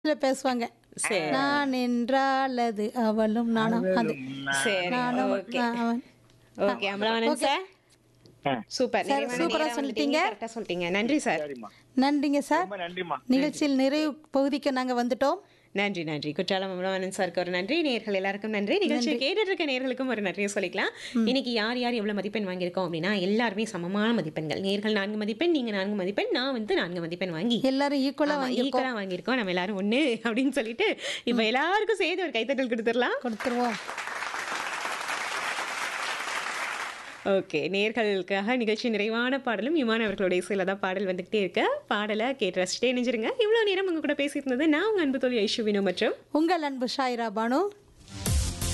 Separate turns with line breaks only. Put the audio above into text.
இதுல பேசுவாங்க
சரி.
நான் என்றால் அது அவளும் நானும் அது
சரி
நானும்
ஓகே
நான் அவன்
ஓகே அமலவாணன் சார்
ஆ,
சூப்பர்
சார்,
நிறைவான
சூப்பரா
நேரம்
சொல்லிட்டீங்க.
வந்துட்டீங்க. கரெக்டா சொல்லிட்டீங்க நன்றி சார்
சரிம்மா
நன்றிங்க சார்
ரொம்ப நன்றிம்மா
நிகழ்ச்சியில் நிறைவு பகுதிக்கு நாங்க வந்துட்டோம்
நன்றி நன்றி குற்றாலம் அமலவாணன் சாருக்கு ஒரு நன்றி நேர்கள் எல்லாருக்கும் நன்றி நிகழ்ச்சியை கேட்டுட்டு இருக்க நேர்களுக்கும் ஒரு நன்றியை சொல்லிக்கலாம் இன்னைக்கு யார் யார் எவ்வளவு மதிப்பெண் வாங்கியிருக்கோம் அப்படின்னா எல்லாருமே சமமான மதிப்பெண்கள் நேர்கள் நான்கு மதிப்பெண் நீங்க நான்கு மதிப்பெண் நான் வந்து நான்கு மதிப்பெண் வாங்கி
எல்லாரும் ஈக்குவலா வாங்கி
ஈக்குவலா வாங்கியிருக்கோம் நம்ம எல்லாரும் ஒண்ணு அப்படின்னு சொல்லிட்டு இப்ப எல்லாருக்கும் சேர்த்து ஒரு கைத்தட்டல் கொடுத்துடலாம்
கொடுத்துருவோம்
ஓகே நேர்களுக்காக நிகழ்ச்சி நிறைவான பாடலும் இமான் அவர்களுடைய இசையில தான் பாடல் வந்துகிட்டே இருக்க பாடலை கேட்டு ரசிச்சுட்டே நினைச்சிருங்க இவ்வளோ நேரம் உங்க கூட பேசியிருந்தது நான் உங்க அன்பு தோழி ஐஷு வினோ மற்றும்
உங்கள் அன்பு ஷாயிரா பானு